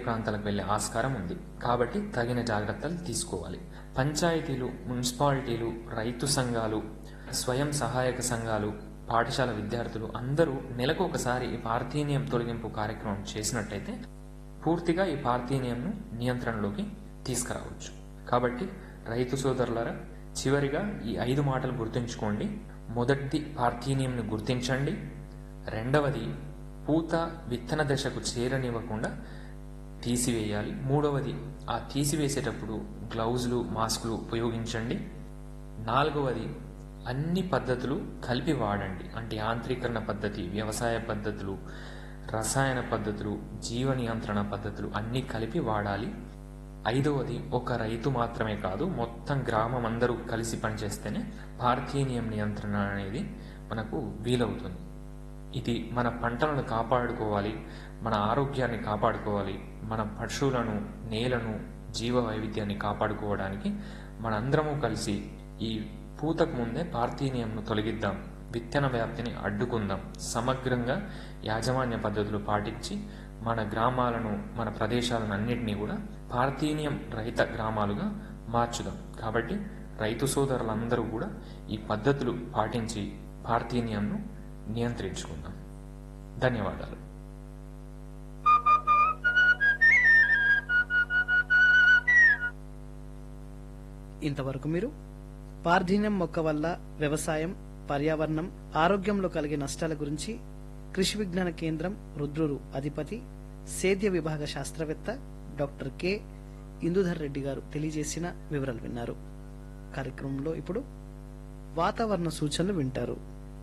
ప్రాంతాలకు వెళ్లే ఆస్కారం ఉంది కాబట్టి తగిన జాగ్రత్తలు తీసుకోవాలి పంచాయతీలు మున్సిపాలిటీలు రైతు సంఘాలు స్వయం సహాయక సంఘాలు పాఠశాల విద్యార్థులు అందరూ నెలకు ఒకసారి ఈ పార్థీనియం తొలగింపు కార్యక్రమం చేసినట్టయితే పూర్తిగా ఈ పార్థీనియంను నియంత్రణలోకి తీసుకురావచ్చు కాబట్టి రైతు సోదరులారా చివరిగా ఈ ఐదు మాటలు గుర్తుంచుకోండి మొదటిది పార్థీనియంను గుర్తించండి రెండవది పూత విత్తన దశకు చేరనివ్వకుండా తీసివేయాలి మూడవది ఆ తీసివేసేటప్పుడు గ్లౌజులు మాస్కులు ఉపయోగించండి నాలుగవది అన్ని పద్ధతులు కలిపి వాడండి అంటే యాంత్రీకరణ పద్ధతి వ్యవసాయ పద్ధతులు రసాయన పద్ధతులు జీవ నియంత్రణ పద్ధతులు అన్నీ కలిపి వాడాలి ఐదవది ఒక రైతు మాత్రమే కాదు మొత్తం గ్రామం అందరూ కలిసి పనిచేస్తేనే పార్థీనియం నియంత్రణ అనేది మనకు వీలవుతుంది ఇది మన పంటలను కాపాడుకోవాలి మన ఆరోగ్యాన్ని కాపాడుకోవాలి మన పశువులను నేలను జీవ వైవిధ్యాన్ని కాపాడుకోవడానికి మనందరము కలిసి ఈ పూతకు ముందే పార్థీనియంను తొలగిద్దాం విత్తన వ్యాప్తిని అడ్డుకుందాం సమగ్రంగా యాజమాన్య పద్ధతులు పాటించి మన గ్రామాలను మన ప్రదేశాలను అన్నింటినీ కూడా పార్థీనియం రహిత గ్రామాలుగా మార్చుదాం కాబట్టి రైతు సోదరులందరూ కూడా ఈ పద్ధతులు పాటించి పార్థీనియంను నియంత్రించుకుందాం ధన్యవాదాలు ఇంతవరకు మీరు పార్థీన్యం మొక్క వల్ల వ్యవసాయం పర్యావరణం ఆరోగ్యంలో కలిగే నష్టాల గురించి కృషి విజ్ఞాన కేంద్రం రుద్రురు అధిపతి సేద్య విభాగ శాస్త్రవేత్త డాక్టర్ కె ఇందుధర్ రెడ్డి గారు తెలియజేసిన వివరాలు విన్నారు కార్యక్రమంలో ఇప్పుడు వాతావరణ సూచనలు వింటారు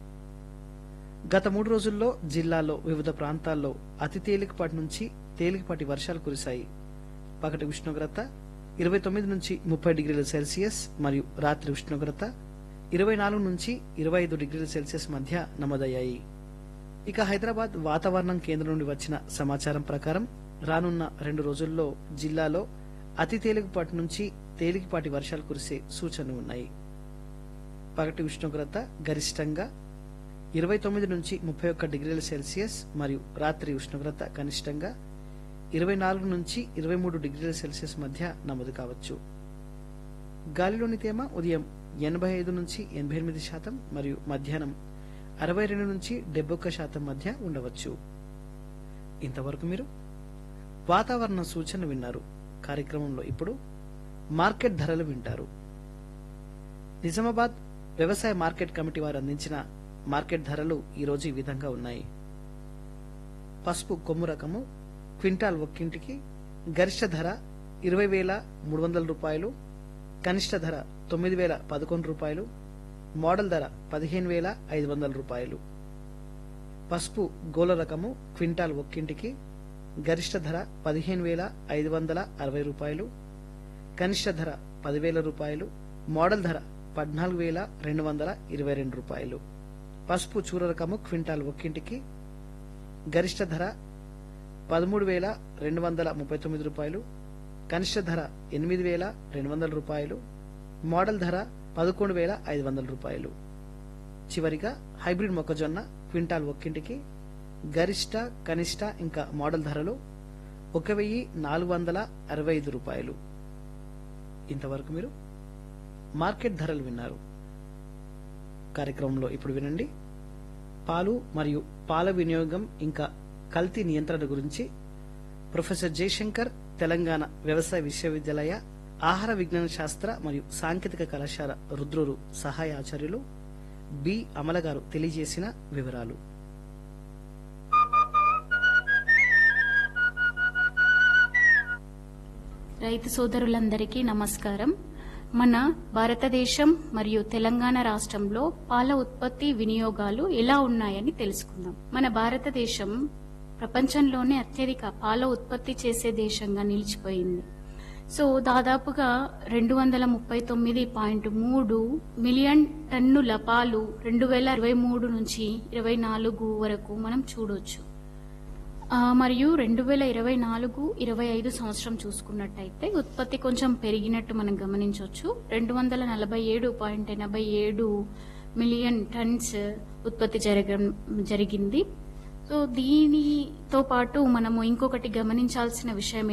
గత మూడు రోజుల్లో జిల్లాలో వివిధ ప్రాంతాల్లో అతి తేలికపాటి నుంచి తేలికపాటి వర్షాలు కురిశాయి పగటి ఉష్ణోగ్రత ఇరవై తొమ్మిది నుంచి ముప్పై డిగ్రీల సెల్సియస్ మరియు రాత్రి ఉష్ణోగ్రత ఇరవై నాలుగు నుంచి ఇరవై ఐదు డిగ్రీల సెల్సియస్ మధ్య నమోదయ్యాయి ఇక హైదరాబాద్ వాతావరణం కేంద్రం నుండి వచ్చిన సమాచారం ప్రకారం రానున్న రెండు రోజుల్లో జిల్లాలో అతి తేలికపాటి నుంచి తేలికపాటి వర్షాలు కురిసే సూచనలు ఉన్నాయి పగటి ఉష్ణోగ్రత గరిష్టంగా ఇరవై తొమ్మిది నుంచి ముప్పై ఒక్క డిగ్రీల సెల్సియస్ మరియు రాత్రి ఉష్ణోగ్రత కనిష్టంగా ఇరవై నాలుగు నుంచి ఇరవై మూడు డిగ్రీల సెల్సియస్ మధ్య నమోదు కావచ్చు గాలిలోని తేమ ఉదయం ఎనభై ఐదు నుంచి ఎనభై ఎనిమిది శాతం మరియు మధ్యాహ్నం అరవై రెండు నుంచి డెబ్బై ఒక్క శాతం మధ్య ఉండవచ్చు ఇంతవరకు మీరు వాతావరణ సూచన విన్నారు కార్యక్రమంలో ఇప్పుడు మార్కెట్ ధరలు వింటారు నిజామాబాద్ వ్యవసాయ మార్కెట్ కమిటీ వారు అందించిన మార్కెట్ ధరలు ఈరోజు ఈ విధంగా ఉన్నాయి పసుపు కొమ్ము రకము క్వింటాల్ ఒక్కింటికి గరిష్ట ధర ఇరవై వేల మూడు వందల రూపాయలు కనిష్ట ధర తొమ్మిది వేల పదకొండు రూపాయలు మోడల్ ధర పదిహేను వేల ఐదు వందల రూపాయలు పసుపు గోల రకము క్వింటాల్ ఒక్కింటికి గరిష్ట ధర పదిహేను వేల ఐదు వందల అరవై రూపాయలు కనిష్ట ధర పదివేల రూపాయలు మోడల్ ధర పద్నాలుగు వేల రెండు వందల ఇరవై రెండు రూపాయలు పసుపు చూర రకము క్వింటాల్ ఒక్కింటికి గరిష్ట ధర పదమూడు వేల రెండు వందల ముప్పై తొమ్మిది రూపాయలు కనిష్ట ధర ఎనిమిది వేల రెండు వందల రూపాయలు మోడల్ ధర పదకొండు వేల ఐదు వందల రూపాయలు చివరిగా హైబ్రిడ్ మొక్కజొన్న క్వింటాల్ ఒక్కింటికి గరిష్ట కనిష్ట ఇంకా మోడల్ ధరలు ఒక వెయ్యి నాలుగు వందల అరవై ఐదు రూపాయలు ఇంతవరకు మీరు మార్కెట్ ధరలు విన్నారు కార్యక్రమంలో ఇప్పుడు వినండి పాలు మరియు పాల వినియోగం ఇంకా కల్తీ నియంత్రణ గురించి ప్రొఫెసర్ జయశంకర్ తెలంగాణ వ్యవసాయ విశ్వవిద్యాలయ ఆహార విజ్ఞాన శాస్త్ర మరియు సాంకేతిక కళాశాల రుద్రురు సహాయ ఆచార్యులు బి అమల గారు తెలియజేసిన వివరాలు రైతు సోదరులందరికీ నమస్కారం మన భారతదేశం మరియు తెలంగాణ రాష్ట్రంలో పాల ఉత్పత్తి వినియోగాలు ఎలా ఉన్నాయని తెలుసుకుందాం మన భారతదేశం ప్రపంచంలోనే అత్యధిక పాల ఉత్పత్తి చేసే దేశంగా నిలిచిపోయింది సో దాదాపుగా రెండు వందల ముప్పై తొమ్మిది పాయింట్ మూడు మిలియన్ టన్నుల పాలు రెండు వేల ఇరవై మూడు నుంచి ఇరవై నాలుగు వరకు మనం చూడొచ్చు ఆ, మరియు రెండు వేల ఇరవై నాలుగు ఇరవై ఐదు సంవత్సరం చూసుకున్నట్టయితే ఉత్పత్తి కొంచెం పెరిగినట్టు మనం గమనించవచ్చు రెండు వందల నలభై ఏడు పాయింట్ ఎనభై ఏడు మిలియన్ టన్స్ ఉత్పత్తి జరగ జరిగింది సో దీనితో పాటు మనము ఇంకొకటి గమనించాల్సిన విషయం